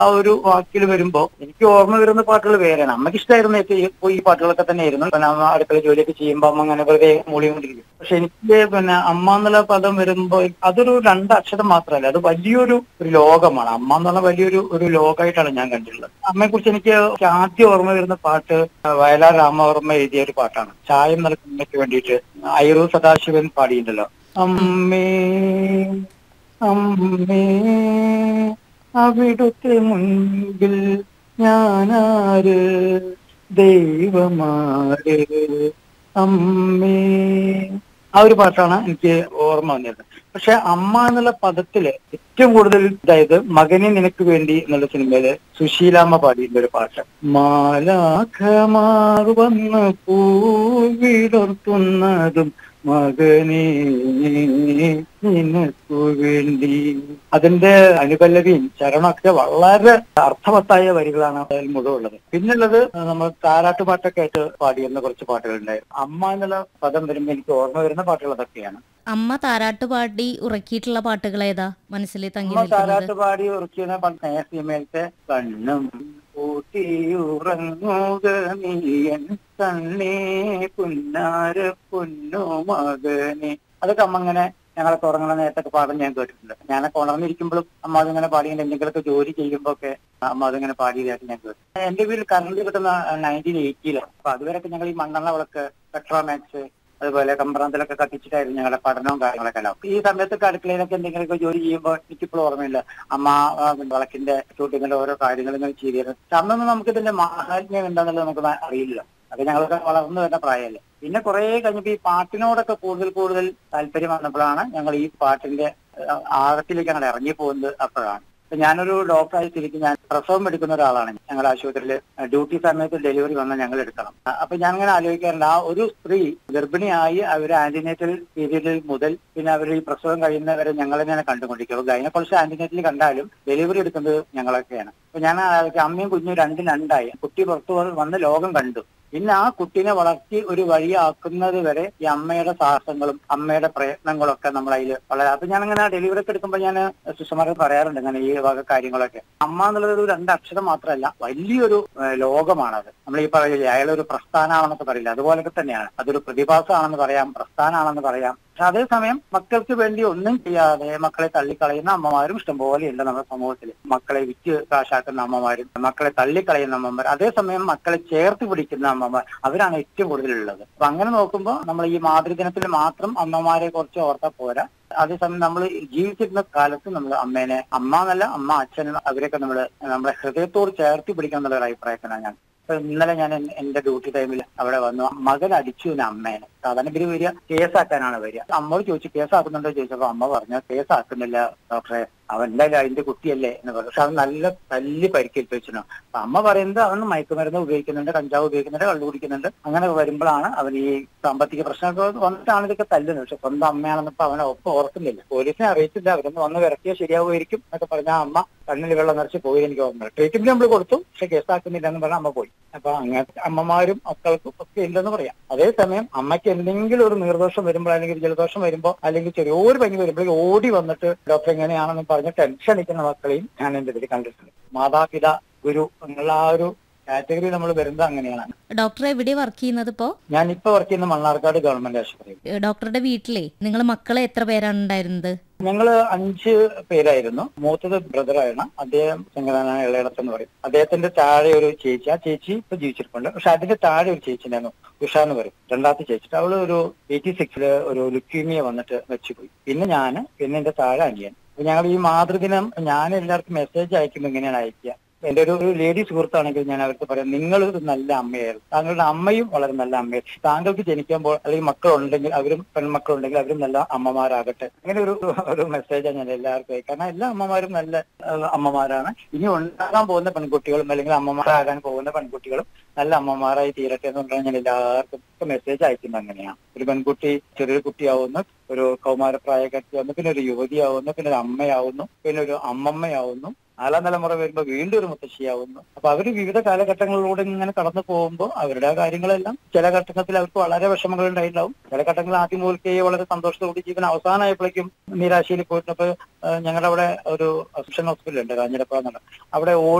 ആ ഒരു വാക്കിൽ വരുമ്പോ എനിക്ക് ഓർമ്മ വരുന്ന പാട്ടുകൾ വേറെയാണ് അമ്മയ്ക്ക് ഇഷ്ടമായിരുന്നു ഏറ്റവും ഈ- ഈ പാട്ടുകളൊക്കെ തന്നെയായിരുന്നു പിന്നെ അമ്മ അടുക്കള ജോലിയൊക്കെ ചെയ്യുമ്പോൾ അമ്മ അങ്ങനെ വെറുതെ മൂളിക്കൊണ്ടിരിക്കും പക്ഷെ എനിക്ക് പിന്നെ അമ്മ എന്നുള്ള പദം വരുമ്പോ അതൊരു രണ്ട് അക്ഷരം മാത്രമല്ല അത് വലിയൊരു ഒരു ലോകമാണ് അമ്മ എന്നുള്ള വലിയൊരു ഒരു ലോകമായിട്ടാണ് ഞാൻ കണ്ടിട്ടുള്ളത് അമ്മയെ കുറിച്ച് എനിക്ക് ആദ്യം ഓർമ്മ വരുന്ന പാട്ട് വയലാർ രാമവർമ്മ എഴുതിയ ഒരു പാട്ടാണ് ചായം നൽകുന്നതിന് വേണ്ടിയിട്ട് ഐറു സദാശിവൻ പാടിയിട്ടുണ്ടല്ലോ അമ്മേ അമ്മേ അവിടുത്തെ മുൻപിൽ ഞാനാര് ദൈവമാര് അമ്മേ ആ ഒരു പാട്ടാണ് എനിക്ക് ഓർമ്മ വന്നത് പക്ഷെ അമ്മ എന്നുള്ള പദത്തില് ഏറ്റവും കൂടുതൽ അതായത് മകനെ നിനക്ക് വേണ്ടി എന്നുള്ള സിനിമയില് സുശീലാമ്മ പാടിയിട്ടുള്ള ഒരു പാട്ട് മാലാഖമാർ വന്ന് പൂവിടർത്തുന്നതും മകനെ നിനക്കു വേണ്ടി അതിന്റെ അനുപല്ലവിയും ചരണമൊക്കെ വളരെ അർത്ഥവത്തായ വരികളാണ് അതിൽ മുഴുവുള്ളത് പിന്നുള്ളത് നമ്മൾ താരാട്ടുപാട്ടൊക്കെ ആയിട്ട് പാടിയിരുന്ന കുറച്ച് പാട്ടുകളുണ്ടായിരുന്നു അമ്മ എന്നുള്ള പദം വരുമ്പോൾ എനിക്ക് ഓർമ്മ വരുന്ന പാട്ടുകൾ അതൊക്കെയാണ് അമ്മ താരാട്ട് പാടി ഉറക്കിയിട്ടുള്ള പാട്ടുകൾ ഏതാ മനസ്സിൽ തങ്ങി അമ്മ നിൽക്കുന്നത് താരാട്ട് പാടി ഉറക്കുന്ന പണ്ട് സിനിമയിലത്തെ കണ്ണും കൂട്ടിയുറങ്ങുക നീയൻ കണ്ണേ പുന്നാര പൊന്നു മകനെ അതൊക്കെ അമ്മ ഇങ്ങനെ ഞങ്ങളൊക്കെ ഉറങ്ങുന്ന നേരത്തൊക്കെ പാടും ഞാൻ കേട്ടിട്ടുണ്ട് ഞാനൊക്കെ ഉണർന്നിരിക്കുമ്പോഴും അമ്മ അതിങ്ങനെ പാടിയിട്ട് എന്തെങ്കിലുമൊക്കെ ജോലി ചെയ്യുമ്പോ ഒക്കെ അമ്മ അതിങ്ങനെ പാടിയതായിട്ട് ഞാൻ കേട്ടു എന്റെ വീട്ടിൽ കറണ്ട് കിട്ടുന്ന നയൻറ്റീൻ എയ്റ്റിയിലാണ് അപ്പൊ അതുവരെയൊക്കെ ഞങ്ങൾ ഈ മണ്ണെണ്ണ വിളക്ക് പെട്രോമാക്സ് അതുപോലെ കമ്പ്രാന്തിലൊക്കെ കത്തിച്ചിട്ടായിരുന്നു ഞങ്ങളുടെ പഠനവും കാര്യങ്ങളൊക്കെ എല്ലാം ഈ സമയത്തൊക്കെ അടുക്കളയിലൊക്കെ എന്തെങ്കിലുമൊക്കെ ജോലി ചെയ്യുമ്പോൾ എനിക്കിപ്പോഴും ഓർമ്മയില്ല അമ്മ ആ, വിളക്കിന്റെ ചൂട്ടിങ്ങനെ ഓരോ കാര്യങ്ങൾ ഇങ്ങനെ ചെയ്തിരുന്നു പക്ഷെ അന്നൊന്നും നമുക്ക് ഇതിന്റെ മാഹാത്മ്യം എന്താണെന്നുള്ളത് നമുക്ക് ന- അറിയില്ല അത് ഞങ്ങളൊക്കെ വളർന്നു വരുന്ന പ്രായമല്ലേ പിന്നെ കുറെ കഴിഞ്ഞപ്പോ ഈ പാട്ടിനോടൊക്കെ കൂടുതൽ കൂടുതൽ താല്പര്യം വന്നപ്പോഴാണ് ഞങ്ങൾ ഈ പാട്ടിന്റെ ആ, ആഴത്തിലേക്ക് ഞങ്ങൾ ഇറങ്ങി പോകുന്നത് അപ്പോഴാണ് ഇപ്പൊ ഞാനൊരു ഡോക്ടറായി തിരിച്ച് ഞാൻ പ്രസവം എടുക്കുന്ന ഒരാളാണ് ഞങ്ങളുടെ ആശുപത്രിയിൽ ഡ്യൂട്ടി സമയത്ത് ഡെലിവറി വന്നാൽ ഞങ്ങൾ എടുക്കണം അ- അപ്പൊ ഞാൻ അങ്ങനെ ആലോചിക്കാറുണ്ട് ആ ഒരു സ്ത്രീ ഗർഭിണിയായി അവർ ആന്റിനേറ്റൽ പീരീഡിൽ മുതൽ പിന്നെ അവർ ഈ പ്രസവം കഴിയുന്നവരെ ഞങ്ങൾ തന്നെയാണ് കണ്ടുകൊണ്ടിരിക്കുക അപ്പൊ ഗൈനക്കോളജി ആന്റിനേറ്റൽ കണ്ടാലും ഡെലിവറി എടുക്കുന്നത് ഞങ്ങളൊക്കെയാണ് അപ്പൊ ഞാൻ ആലോചിക്കാം, അമ്മയും കുഞ്ഞും രണ്ടും രണ്ടായി കുട്ടി പുറത്തു വ- വന്ന് ലോകം കണ്ടു പിന്നെ ആ കുട്ടീനെ വളർത്തി ഒരു വഴിയാക്കുന്നത് വരെ ഈ അമ്മയുടെ സാഹസങ്ങളും അമ്മയുടെ പ്രയത്നങ്ങളും ഒക്കെ നമ്മൾ അതിൽ വളരെ അപ്പൊ ഞാൻ അങ്ങനെ ഡെലിവറി ഒക്കെ എടുക്കുമ്പോൾ ഞാൻ സുഷമാർക്ക് പറയാറുണ്ട് അങ്ങനെ ഈ വക കാര്യങ്ങളൊക്കെ അമ്മ എന്നുള്ളത് ഒരു രണ്ട് അക്ഷരം മാത്രമല്ല വലിയൊരു ഏഹ്, ലോകമാണത് നമ്മൾ ഈ പറയില്ലേ അയാളൊരു പ്രസ്ഥാനമാണെന്നൊക്കെ പറയില്ല അതുപോലൊക്കെ തന്നെയാണ് അതൊരു പ്രതിഭാസമാണെന്ന് പറയാം പ്രസ്ഥാനമാണെന്ന് പറയാം പക്ഷെ അതേസമയം മക്കൾക്ക് വേണ്ടി ഒന്നും ചെയ്യാതെ മക്കളെ തള്ളിക്കളയുന്ന അമ്മമാരും ഇഷ്ടംപോലെയുണ്ട് നമ്മുടെ സമൂഹത്തിൽ മക്കളെ വിറ്റ് കാശാക്കുന്ന അമ്മമാരും മക്കളെ തള്ളിക്കളയുന്ന അമ്മമാർ അതേസമയം മക്കളെ ചേർത്ത് പിടിക്കുന്ന അമ്മമാർ അവരാണ് ഏറ്റവും കൂടുതലുള്ളത് അപ്പൊ അങ്ങനെ നോക്കുമ്പോൾ നമ്മൾ ഈ മാതൃദിനത്തിൽ മാത്രം അമ്മമാരെ കുറിച്ച് ഓർത്താൽ പോരാ അതേസമയം നമ്മൾ ജീവിച്ചിരുന്ന കാലത്ത് നമ്മൾ അമ്മേനെ അമ്മ എന്നല്ല അമ്മ അച്ഛൻ അവരെയൊക്കെ നമ്മൾ നമ്മുടെ ഹൃദയത്തോട് ചേർത്ത് പിടിക്കണം എന്നുള്ള ഒരു അഭിപ്രായത്തിലാണ് ഞാൻ ഇപ്പൊ ഇന്നലെ ഞാൻ എൻ- എന്റെ ഡ്യൂട്ടി ടൈമിൽ അവിടെ വന്നു മകൻ അടിച്ചു എന്നെ അമ്മേനെ സാധാരണ ഇവര് വരിക കേസാക്കാനാണ് വരിക അമ്മയോട് ചോദിച്ചു കേസാക്കുന്നുണ്ടോ ചോദിച്ചപ്പോ അമ്മ പറഞ്ഞു കേസാക്കുന്നില്ല ഡോക്ടറെ അവൻ എന്തായാലും അതിന്റെ കുട്ടിയല്ലേ എന്ന് പറഞ്ഞു പക്ഷെ അവൻ നല്ല തല്ലി പരിക്കേൽപ്പ് വെച്ചിരുന്നു അപ്പൊ അമ്മ പറയുന്നത് അവൻ മയക്കുമരുന്ന് ഉപയോഗിക്കുന്നുണ്ട് കഞ്ചാവ് ഉപയോഗിക്കുന്നുണ്ട് കള്ളു കുടിക്കുന്നുണ്ട് അങ്ങനെ വരുമ്പോഴാണ് അവൻ ഈ സാമ്പത്തിക പ്രശ്നമൊക്കെ വന്നിട്ടാണ് ഇതൊക്കെ തല്ലുന്നത് പക്ഷെ സ്വന്തം അമ്മയാണെന്നപ്പോ അവനെ ഒപ്പം ഓർക്കുന്നില്ല പോലീസിനെ അറിയിച്ചില്ല അവരൊന്ന് വന്ന് വിറക്കിയാൽ ശരിയാവുമായിരിക്കും എന്നൊക്കെ പറഞ്ഞ ആ അമ്മ കണ്ണിൽ വെള്ളം നിറച്ച് പോയി എനിക്ക് ഓർമ്മ ട്രീറ്റ്മെന്റ് നമ്മൾ കൊടുത്തു പക്ഷെ കേസാക്കുന്നില്ല എന്ന് പറഞ്ഞാൽ അമ്മ പോയി അപ്പൊ അങ്ങനത്തെ അമ്മമാരും മക്കൾക്കും ഒക്കെ ഇല്ലെന്ന് പറയാം അതേസമയം അമ്മയ്ക്ക് എന്തെങ്കിലും ഒരു നീർദോഷം വരുമ്പോൾ അല്ലെങ്കിൽ ഒരു ജലദോഷം വരുമ്പോൾ അല്ലെങ്കിൽ ചെറിയൊരു പനി വരുമ്പോൾ ഓടി വന്നിട്ട് ഡോക്ടർ എങ്ങനെയാണെന്ന് പറഞ്ഞ് ടെൻഷൻ അടിക്കുന്ന മക്കളെയും ഞാൻ എന്റെ ഇതിൽ കണ്ടിട്ടുണ്ട് മാതാപിത ഗുരു എന്നുള്ള ആ ഒരു കാറ്റഗറി നമ്മൾ വരുന്നത് അങ്ങനെയാണ് ഡോക്ടർ എവിടെ വർക്ക് ചെയ്യുന്നത് ഇപ്പോ ഞാൻ ഇപ്പൊ വർക്ക് ചെയ്യുന്ന മണ്ണാർക്കാട് ഗവൺമെന്റ് ആശുപത്രിയിൽ ഏ, ഡോക്ടറുടെ വീട്ടിലെ നിങ്ങൾ മക്കളെ എത്ര പേരാണ് ഉണ്ടായിരുന്നത് ഞങ്ങള് അഞ്ച് പേരായിരുന്നു മൂത്തത് ബ്രദറാണ് അദ്ദേഹം ചെങ്കനാന ഇളയിടത്ത് എന്ന് പറയും അദ്ദേഹത്തിന്റെ താഴെ ഒരു ചേച്ചി ആ ചേച്ചി ഇപ്പൊ ജീവിച്ചിരിപ്പുണ്ട് പക്ഷെ അതിന്റെ താഴെ ഒരു ചേച്ചി ഉണ്ടായിരുന്നു ഉഷ എന്ന് പറയും രണ്ടാമത്തെ ചേച്ചി അവള് ഒരു എയ്റ്റി സിക്സില് ഒരു ലുക്കീമിയ വന്നിട്ട് വെച്ചുപോയി പിന്നെ ഞാന് പിന്നെ എന്റെ താഴെ അനിയൻ അപ്പൊ ഞങ്ങൾ ഈ മാതൃദിനം ഞാൻ എല്ലാവർക്കും മെസ്സേജ് അയക്കുമ്പോൾ എങ്ങനെയാണ് അയക്കുക എന്റെ ഒരു ഒരു ലേഡി സുഹൃത്താണെങ്കിൽ ഞാൻ അവർക്ക് പറയാം നിങ്ങൾ ഒരു നല്ല അമ്മയായിരുന്നു താങ്കളുടെ അമ്മയും വളരെ നല്ല അമ്മയായിരുന്നു താങ്കൾക്ക് ജനിക്കുമ്പോൾ അല്ലെങ്കിൽ മക്കളുണ്ടെങ്കിൽ അവരും പെൺമക്കളുണ്ടെങ്കിൽ അവരും നല്ല അമ്മമാരാകട്ടെ അങ്ങനെ ഒരു ഒരു മെസ്സേജാണ് ഞാൻ എല്ലാവർക്കും അയക്കുക. കാരണം എല്ലാ അമ്മമാരും നല്ല ഏഹ്, അമ്മമാരാണ് ഇനി ഉണ്ടാകാൻ പോകുന്ന പെൺകുട്ടികളും അല്ലെങ്കിൽ അമ്മമാരാകാൻ പോകുന്ന പെൺകുട്ടികളും നല്ല അമ്മമാരായി തീരട്ടെ എന്ന് പറഞ്ഞാൽ ഞാൻ എല്ലാവർക്കും മെസ്സേജ് അയക്കുന്നത് അങ്ങനെയാണ് ഒരു പെൺകുട്ടി ചെറിയൊരു കുട്ടിയാവുന്നു ഒരു കൗമാരപ്രായക്കാരിയാവുന്നു പിന്നെ ഒരു യുവതിയാവുന്നു പിന്നെ ഒരു അമ്മയാവുന്നു പിന്നെ ഒരു അമ്മമ്മയാവുന്നു നാലാം തലമുറ വരുമ്പോൾ വീണ്ടും ഒരു മുത്തശ്ശിയാവുന്നു അപ്പൊ അവർ വിവിധ കാലഘട്ടങ്ങളിലൂടെ ഇങ്ങനെ കടന്നു പോകുമ്പോൾ അവരുടെ ആ കാര്യങ്ങളെല്ലാം ചില ഘട്ടത്തിൽ അവർക്ക് വളരെ വിഷമങ്ങൾ ഉണ്ടായിട്ടുണ്ടാവും ചില ഘട്ടങ്ങളിൽ ആദ്യം മുതൽക്കേ വളരെ സന്തോഷത്തോടെ ജീവൻ അവസാനമായപ്പോഴേക്കും നിരാശയിൽ പോയിരുന്നപ്പോ ഞങ്ങളുടെ അവിടെ ഒരു അസിസ്റ്റന്റ് ഹോസ്പിറ്റൽ ഉണ്ട് കാഞ്ഞിരപ്പ എന്നുള്ള അവിടെ